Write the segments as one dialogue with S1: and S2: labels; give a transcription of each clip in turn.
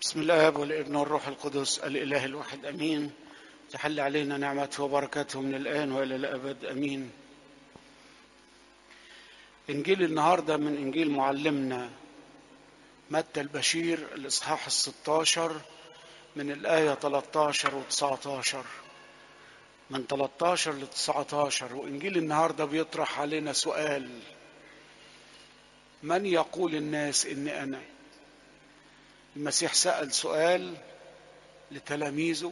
S1: بسم الاب والابن والروح القدس الاله الواحد امين تحل علينا نعمته وبركاته من الان والى الابد امين انجيل النهارده من انجيل معلمنا متى البشير الاصحاح الستاشر من الايه 13 و 19 من 13 ل 19 وانجيل النهارده بيطرح علينا سؤال من يقول الناس اني انا المسيح سأل سؤال لتلاميذه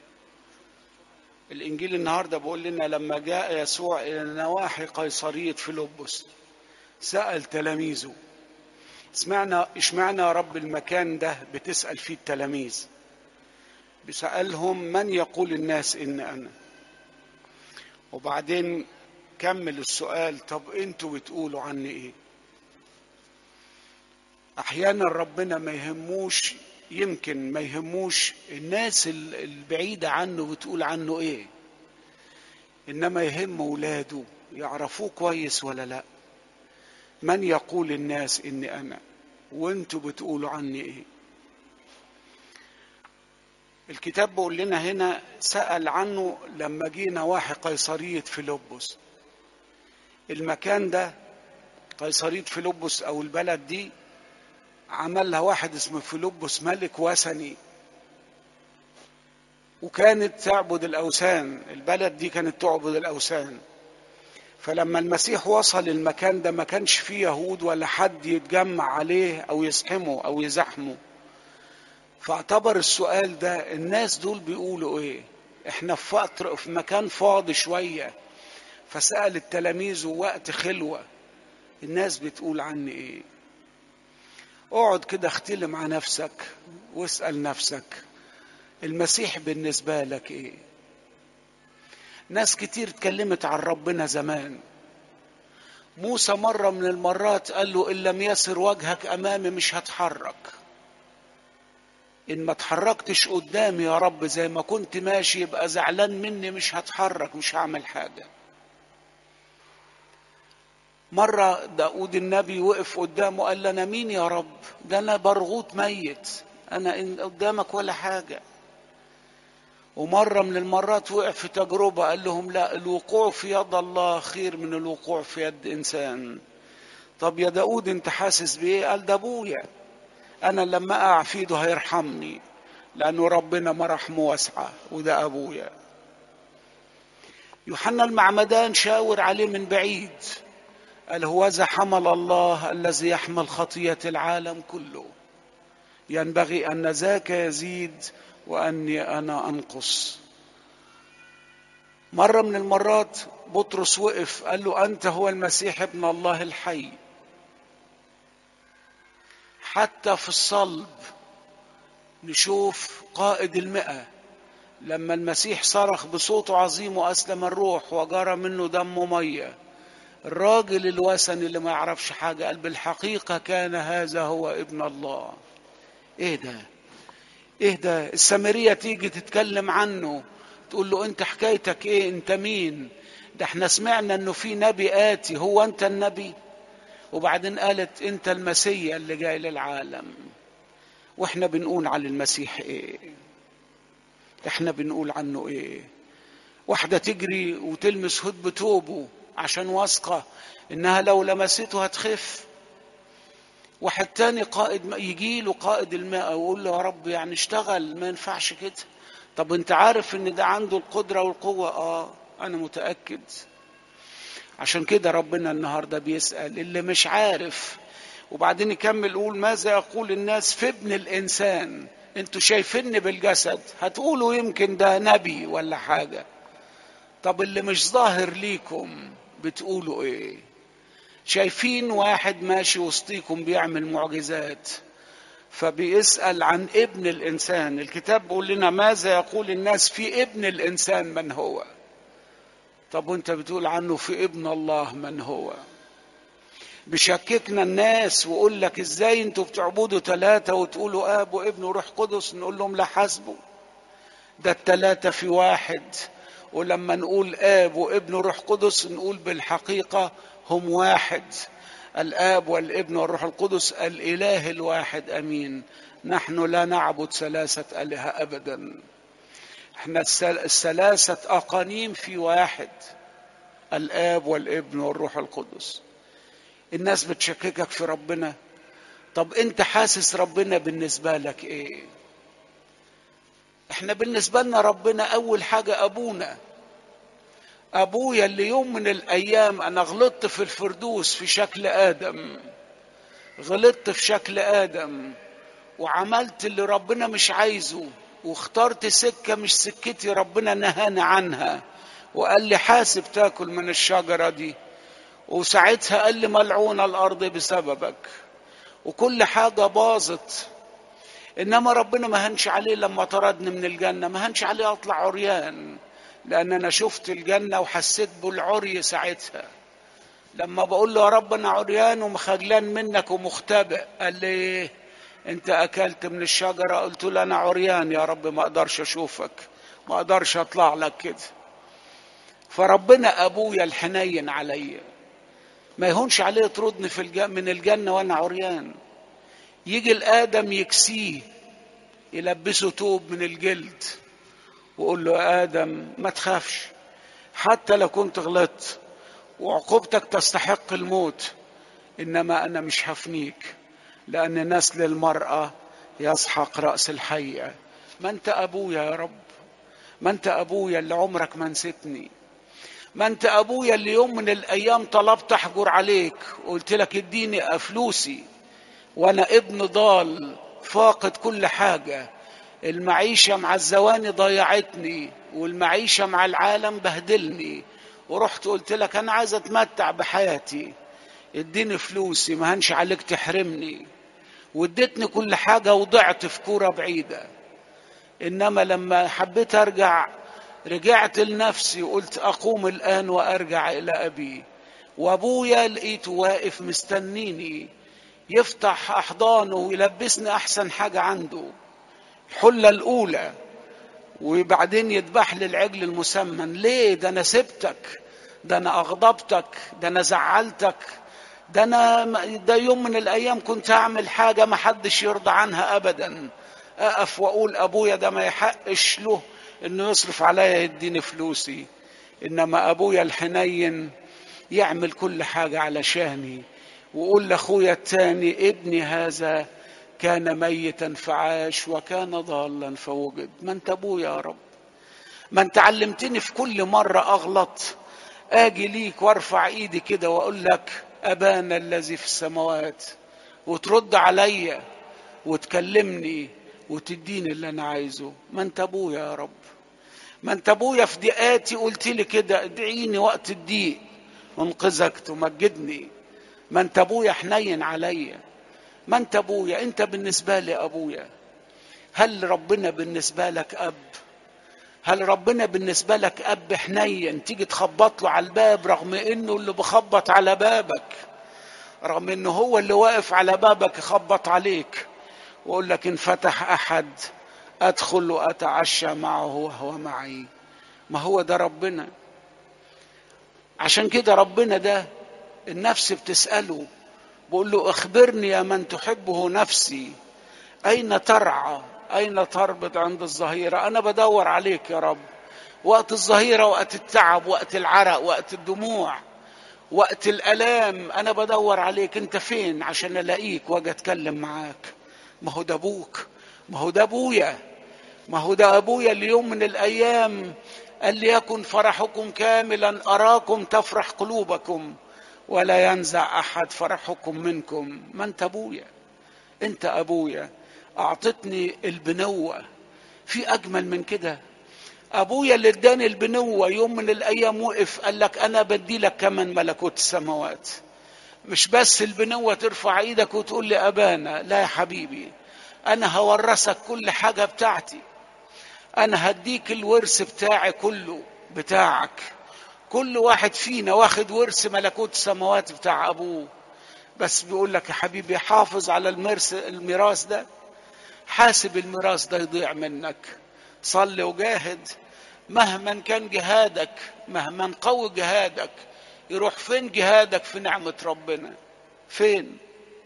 S1: الإنجيل النهاردة بيقول لنا لما جاء يسوع إلى نواحي قيصرية فيلبس سأل تلاميذه سمعنا اشمعنى يا رب المكان ده بتسأل فيه التلاميذ بسألهم من يقول الناس إن أنا وبعدين كمل السؤال طب انتوا بتقولوا عني ايه احيانا ربنا ما يهموش يمكن ما يهموش الناس البعيده عنه بتقول عنه ايه انما يهم ولاده يعرفوه كويس ولا لا من يقول الناس اني انا وانتوا بتقولوا عني ايه الكتاب بيقول لنا هنا سأل عنه لما جه نواحي قيصرية فيلبس المكان ده قيصرية فيلبس أو البلد دي عملها واحد اسمه فيلبس ملك وثني وكانت تعبد الاوثان البلد دي كانت تعبد الاوثان فلما المسيح وصل المكان ده ما كانش فيه يهود ولا حد يتجمع عليه او يزحمه او يزحمه فاعتبر السؤال ده الناس دول بيقولوا ايه احنا في فترة في مكان فاضي شوية فسأل التلاميذ وقت خلوة الناس بتقول عني ايه اقعد كده اختلي مع نفسك واسأل نفسك المسيح بالنسبة لك ايه ناس كتير اتكلمت عن ربنا زمان موسى مرة من المرات قال له إن لم يسر وجهك أمامي مش هتحرك إن ما اتحركتش قدامي يا رب زي ما كنت ماشي يبقى زعلان مني مش هتحرك مش هعمل حاجة مرة داود النبي وقف قدامه قال له أنا مين يا رب ده أنا برغوت ميت أنا إن قدامك ولا حاجة ومرة من المرات وقع في تجربة قال لهم لا الوقوع في يد الله خير من الوقوع في يد إنسان طب يا داود أنت حاسس بإيه قال ده أبويا أنا لما أقع في ايده هيرحمني لأنه ربنا مراحمه واسعة وده أبويا يوحنا المعمدان شاور عليه من بعيد قال هوذا حمل الله الذي يحمل خطية العالم كله ينبغي أن ذاك يزيد وأني أنا أنقص مرة من المرات بطرس وقف قال له أنت هو المسيح ابن الله الحي حتى في الصلب نشوف قائد المئة لما المسيح صرخ بصوت عظيم وأسلم الروح وجرى منه دم ميه الراجل الوثني اللي ما يعرفش حاجة قال بالحقيقة كان هذا هو ابن الله ايه ده ايه ده السامرية تيجي تتكلم عنه تقول له انت حكايتك ايه انت مين ده احنا سمعنا انه في نبي آتي هو انت النبي وبعدين قالت انت المسيح اللي جاي للعالم واحنا بنقول على المسيح ايه احنا بنقول عنه ايه واحدة تجري وتلمس هدب توبه عشان واثقة إنها لو لمسته هتخف واحد تاني قائد يجي له قائد الماء ويقول له يا رب يعني اشتغل ما ينفعش كده طب انت عارف ان ده عنده القدرة والقوة اه انا متأكد عشان كده ربنا النهاردة بيسأل اللي مش عارف وبعدين يكمل يقول ماذا يقول الناس في ابن الانسان انتوا شايفيني بالجسد هتقولوا يمكن ده نبي ولا حاجة طب اللي مش ظاهر ليكم بتقولوا ايه شايفين واحد ماشي وسطيكم بيعمل معجزات فبيسأل عن ابن الإنسان الكتاب بيقول لنا ماذا يقول الناس في ابن الإنسان من هو طب وانت بتقول عنه في ابن الله من هو بشككنا الناس ويقول لك ازاي انتوا بتعبدوا ثلاثة وتقولوا اب وابن وروح قدس نقول لهم لا حسبوا ده الثلاثة في واحد ولما نقول اب وابن وروح قدس نقول بالحقيقه هم واحد الاب والابن والروح القدس الاله الواحد امين نحن لا نعبد ثلاثة آلهة أبدا احنا الثلاثة أقانيم في واحد الآب والابن والروح القدس الناس بتشككك في ربنا طب انت حاسس ربنا بالنسبة لك ايه احنا بالنسبة لنا ربنا اول حاجة ابونا ابويا اللي يوم من الايام انا غلطت في الفردوس في شكل ادم غلطت في شكل ادم وعملت اللي ربنا مش عايزه واخترت سكة مش سكتي ربنا نهاني عنها وقال لي حاسب تاكل من الشجرة دي وساعتها قال لي ملعونة الأرض بسببك وكل حاجة باظت إنما ربنا ما هنش عليه لما طردني من الجنة ما هنش عليه أطلع عريان لأن أنا شفت الجنة وحسيت بالعري ساعتها لما بقول له يا رب أنا عريان ومخجلان منك ومختبئ قال لي إيه أنت أكلت من الشجرة قلت له أنا عريان يا رب ما أقدرش أشوفك ما أقدرش أطلع لك كده فربنا أبويا الحنين عليا ما يهونش عليه يطردني في الج... من الجنة وأنا عريان يجي الآدم يكسيه يلبسه توب من الجلد ويقول له يا آدم ما تخافش حتى لو كنت غلطت وعقوبتك تستحق الموت إنما أنا مش هفنيك لأن نسل المرأة يسحق رأس الحية ما أنت أبويا يا رب ما أنت أبويا اللي عمرك ما نسيتني ما أنت أبويا اللي يوم من الأيام طلبت أحجر عليك وقلت لك اديني فلوسي وأنا ابن ضال فاقد كل حاجة المعيشة مع الزواني ضيعتني والمعيشة مع العالم بهدلني ورحت قلت لك أنا عايز أتمتع بحياتي اديني فلوسي ما هنش عليك تحرمني واديتني كل حاجة وضعت في كورة بعيدة إنما لما حبيت أرجع رجعت لنفسي وقلت أقوم الآن وأرجع إلى أبي وأبويا لقيته واقف مستنيني يفتح أحضانه ويلبسني أحسن حاجة عنده الحلة الأولى وبعدين يذبح لي العجل المسمن ليه ده أنا سبتك ده أنا أغضبتك ده أنا زعلتك ده أنا ده يوم من الأيام كنت أعمل حاجة ما حدش يرضى عنها أبدا أقف وأقول أبويا ده ما يحقش له إنه يصرف عليا يديني فلوسي إنما أبويا الحنين يعمل كل حاجة علشاني وقول لاخويا التاني ابني هذا كان ميتا فعاش وكان ضالا فوجد ما انت ابويا يا رب ما انت علمتني في كل مرة اغلط اجي ليك وارفع ايدي كده واقول لك ابانا الذي في السماوات وترد عليا وتكلمني وتديني اللي انا عايزه ما انت ابويا يا رب ما انت ابويا في دقاتي قلت لي كده ادعيني وقت الضيق انقذك تمجدني ما انت ابويا حنين عليا ما انت ابويا انت بالنسبه لي ابويا هل ربنا بالنسبه لك اب هل ربنا بالنسبه لك اب حنين تيجي تخبط له على الباب رغم انه اللي بخبط على بابك رغم انه هو اللي واقف على بابك يخبط عليك ويقول لك ان فتح احد ادخل واتعشى معه وهو معي ما هو ده ربنا عشان كده ربنا ده النفس بتسأله بقول له اخبرني يا من تحبه نفسي أين ترعى أين تربط عند الظهيرة أنا بدور عليك يا رب وقت الظهيرة وقت التعب وقت العرق وقت الدموع وقت الألام أنا بدور عليك أنت فين عشان ألاقيك وأجي أتكلم معاك ما هو ده أبوك ما هو ده أبويا ما هو ده أبويا اليوم من الأيام قال ليكن فرحكم كاملا أراكم تفرح قلوبكم ولا ينزع احد فرحكم منكم ما انت ابويا انت ابويا اعطتني البنوه في اجمل من كده ابويا اللي اداني البنوه يوم من الايام وقف قال لك انا بدي لك كمان ملكوت السماوات مش بس البنوه ترفع ايدك وتقول لي ابانا لا يا حبيبي انا هورثك كل حاجه بتاعتي انا هديك الورث بتاعي كله بتاعك كل واحد فينا واخد ورث ملكوت السماوات بتاع ابوه بس بيقول لك يا حبيبي حافظ على المرس الميراث ده حاسب الميراث ده يضيع منك صل وجاهد مهما كان جهادك مهما قوي جهادك يروح فين جهادك في نعمة ربنا فين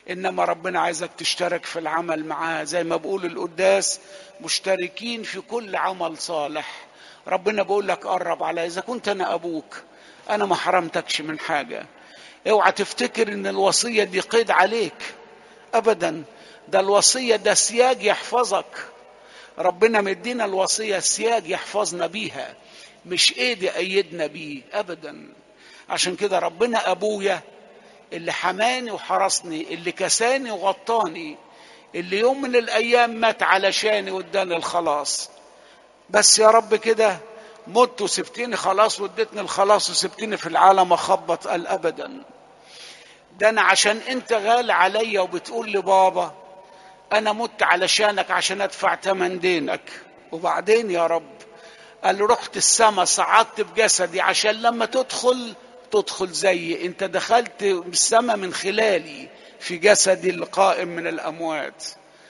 S1: انما ربنا عايزك تشترك في العمل معاه زي ما بقول القداس مشتركين في كل عمل صالح ربنا بيقول لك قرب على اذا كنت انا ابوك انا ما حرمتكش من حاجه اوعى تفتكر ان الوصيه دي قيد عليك ابدا ده الوصيه ده سياج يحفظك ربنا مدينا الوصيه سياج يحفظنا بيها مش ايد يأيدنا بيه ابدا عشان كده ربنا ابويا اللي حماني وحرسني اللي كساني وغطاني اللي يوم من الايام مات علشاني واداني الخلاص بس يا رب كده مت وسبتني خلاص واديتني الخلاص وسبتني في العالم اخبط قال ابدا ده انا عشان انت غالي عليا وبتقول لي بابا انا مت علشانك عشان ادفع ثمن دينك وبعدين يا رب قال رحت السما صعدت بجسدي عشان لما تدخل تدخل زيي انت دخلت السما من خلالي في جسدي القائم من الاموات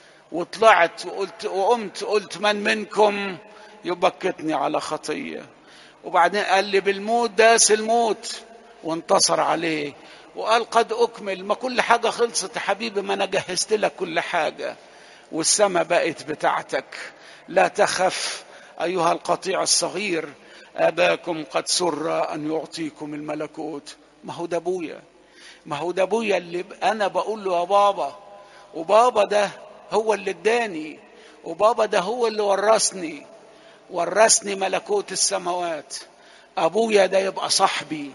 S1: وطلعت وقلت وقمت قلت من منكم يبكتني على خطيه وبعدين قال لي بالموت داس الموت وانتصر عليه وقال قد اكمل ما كل حاجه خلصت يا حبيبي ما انا جهزت لك كل حاجه والسما بقت بتاعتك لا تخف ايها القطيع الصغير اباكم قد سر ان يعطيكم الملكوت ما هو ده ابويا ما هو ده ابويا اللي انا بقول له يا بابا وبابا ده هو اللي اداني وبابا ده هو اللي ورثني ورثني ملكوت السماوات ابويا ده يبقى صاحبي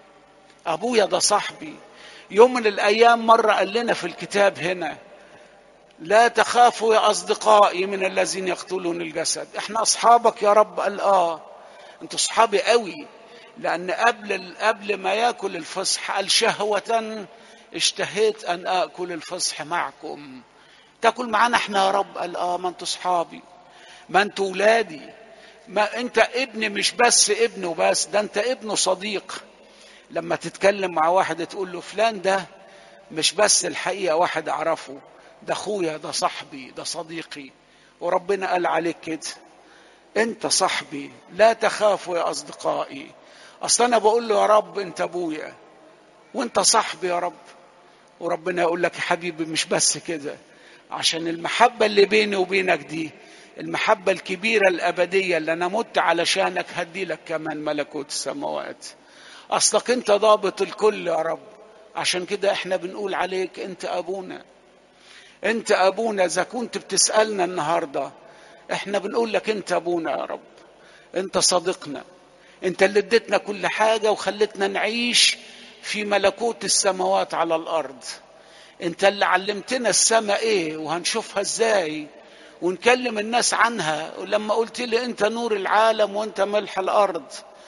S1: ابويا ده صاحبي يوم من الايام مره قال لنا في الكتاب هنا لا تخافوا يا اصدقائي من الذين يقتلون الجسد احنا اصحابك يا رب قال اه انتوا اصحابي قوي لان قبل قبل ما ياكل الفصح قال شهوه اشتهيت ان اكل الفصح معكم تاكل معانا احنا يا رب قال اه ما انتوا اصحابي ما انتوا ولادي ما انت ابن مش بس ابن وبس ده انت ابن صديق لما تتكلم مع واحد تقول له فلان ده مش بس الحقيقه واحد اعرفه ده اخويا ده صاحبي ده صديقي وربنا قال عليك كده انت صاحبي لا تخافوا يا اصدقائي اصل انا بقول له يا رب انت ابويا وانت صاحبي يا رب وربنا يقول لك يا حبيبي مش بس كده عشان المحبه اللي بيني وبينك دي المحبه الكبيره الابديه اللي انا مت علشانك هدي لك كمان ملكوت السماوات اصلك انت ضابط الكل يا رب عشان كده احنا بنقول عليك انت ابونا انت ابونا اذا كنت بتسالنا النهارده احنا بنقول لك انت ابونا يا رب انت صديقنا انت اللي اديتنا كل حاجه وخلتنا نعيش في ملكوت السماوات على الارض انت اللي علمتنا السماء ايه وهنشوفها ازاي ونكلم الناس عنها ولما قلت لي انت نور العالم وانت ملح الارض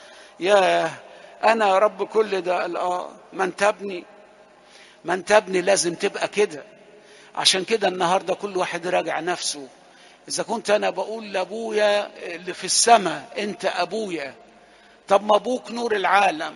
S1: يا انا يا رب كل ده اه ما انت ابني ما انت ابني لازم تبقى كده عشان كده النهارده كل واحد راجع نفسه اذا كنت انا بقول لابويا اللي في السماء انت ابويا طب ما ابوك نور العالم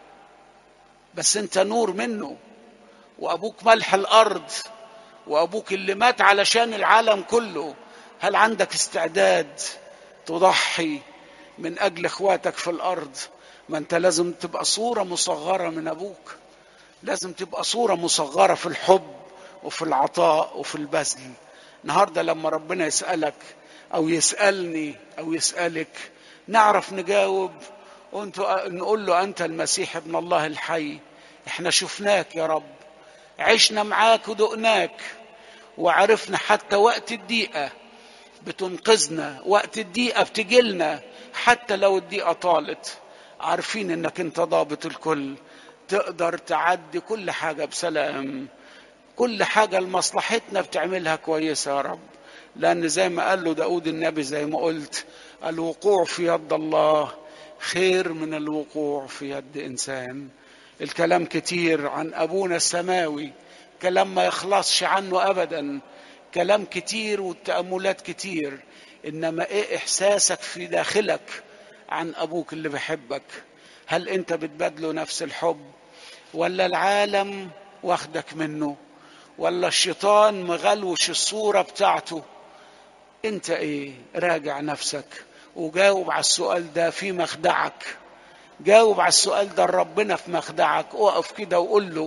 S1: بس انت نور منه وابوك ملح الارض وابوك اللي مات علشان العالم كله هل عندك استعداد تضحي من اجل اخواتك في الارض ما انت لازم تبقى صوره مصغره من ابوك لازم تبقى صوره مصغره في الحب وفي العطاء وفي البذل النهارده لما ربنا يسالك او يسالني او يسالك نعرف نجاوب وانت نقول له انت المسيح ابن الله الحي احنا شفناك يا رب عشنا معاك ودقناك وعرفنا حتى وقت الضيقه بتنقذنا وقت الضيقه بتجيلنا حتى لو الضيقه طالت عارفين انك انت ضابط الكل تقدر تعدي كل حاجه بسلام كل حاجه لمصلحتنا بتعملها كويسه يا رب لان زي ما قال له داود النبي زي ما قلت الوقوع في يد الله خير من الوقوع في يد انسان الكلام كتير عن ابونا السماوي كلام ما يخلصش عنه ابدا كلام كتير والتاملات كتير انما ايه احساسك في داخلك عن ابوك اللي بيحبك هل انت بتبادله نفس الحب ولا العالم واخدك منه ولا الشيطان مغلوش الصوره بتاعته انت ايه راجع نفسك وجاوب على السؤال ده في مخدعك جاوب على السؤال ده ربنا في مخدعك اقف كده وقول له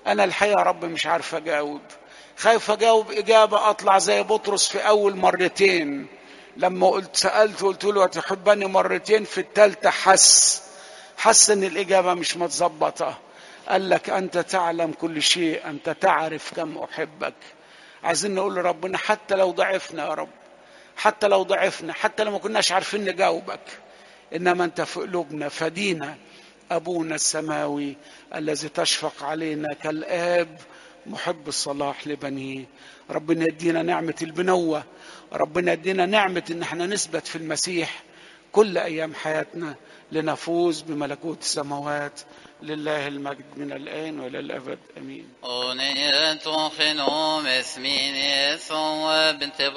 S1: انا الحقيقه يا رب مش عارف اجاوب خايف اجاوب اجابه اطلع زي بطرس في اول مرتين لما قلت سالت قلت له تحبني مرتين في الثالثه حس حس ان الاجابه مش متظبطه قال لك انت تعلم كل شيء انت تعرف كم احبك عايزين نقول لربنا حتى لو ضعفنا يا رب حتى لو ضعفنا حتى لو ما كناش عارفين نجاوبك انما انت في قلوبنا فدينا ابونا السماوي الذي تشفق علينا كالاب محب الصلاح لبنيه ربنا يدينا نعمه البنوه ربنا يدينا نعمه ان احنا نثبت في المسيح كل ايام حياتنا لنفوز بملكوت السماوات لله المجد من الان والى الابد امين
S2: ونيت خنوم اسمين ثوب